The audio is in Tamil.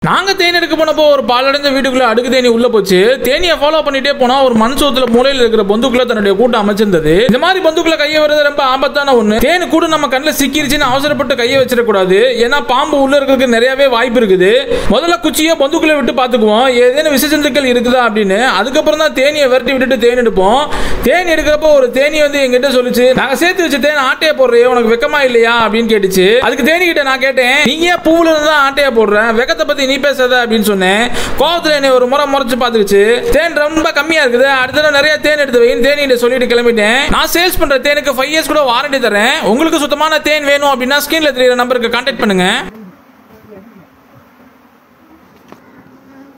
நாங்க தேனி எடுக்க போனப்போ ஒரு பாலடைஞ்ச வீட்டுக்குள்ள அடுக்கு தேனி உள்ள போச்சு தேனியை ஃபாலோ பண்ணிட்டே போனா ஒரு மண் சோத்துல மூலையில இருக்கிற பொந்துக்குள்ள தன்னுடைய கூட்டம் அமைச்சிருந்தது இந்த மாதிரி பொந்துக்குள்ள கையை வருது ரொம்ப ஆபத்தான ஒண்ணு தேனி கூட நம்ம கண்ணில் சிக்கிருச்சுன்னு அவசரப்பட்டு கையை வச்சிடக்கூடாது ஏன்னா பாம்பு உள்ள இருக்கிறதுக்கு நிறையவே வாய்ப்பு இருக்குது முதல்ல குச்சியை பொந்துக்குள்ள விட்டு பாத்துக்குவோம் ஏதேனும் விசஜந்துக்கள் இருக்குதா அப்படின்னு அதுக்கப்புறம் தான் தேனியை விரட்டி விட்டுட்டு தேன் எடுப்போம் தேன் எடுக்கிறப்போ ஒரு தேனி வந்து எங்கிட்ட சொல்லுச்சு நாங்க சேர்த்து வச்ச தேன் ஆட்டையை போடுறே உனக்கு வெக்கமா இல்லையா அப்படின்னு கேட்டுச்சு அதுக்கு தேனி கிட்ட நான் கேட்டேன் நீ ஏன் பூவுல இருந்து தான் ஆட்டையை போடுற வெக்கத்தை பத்தி நீ பேசாத அப்படின்னு சொன்னேன் கோவத்துல என்னை ஒரு முறை முறைச்சு பாத்துக்கிச்சு தேன் ரொம்ப கம்மியா இருக்குது அடுத்த தடவை நிறைய தேன் எடுத்து வைன்னு தேனிகிட்ட சொல்லிட்டு கிளம்பிட்டேன் நான் சேல்ஸ் பண்ற தேனுக்கு ஃபைவ் இயர்ஸ் கூட வாரண்டி தரேன் உங்களுக்கு சுத்தமான தேன் வேணும் அப்படின்னா ஸ்கிரீன்ல தெரியுற நம்பருக்கு கான்டாக்ட் பண்ணுங்க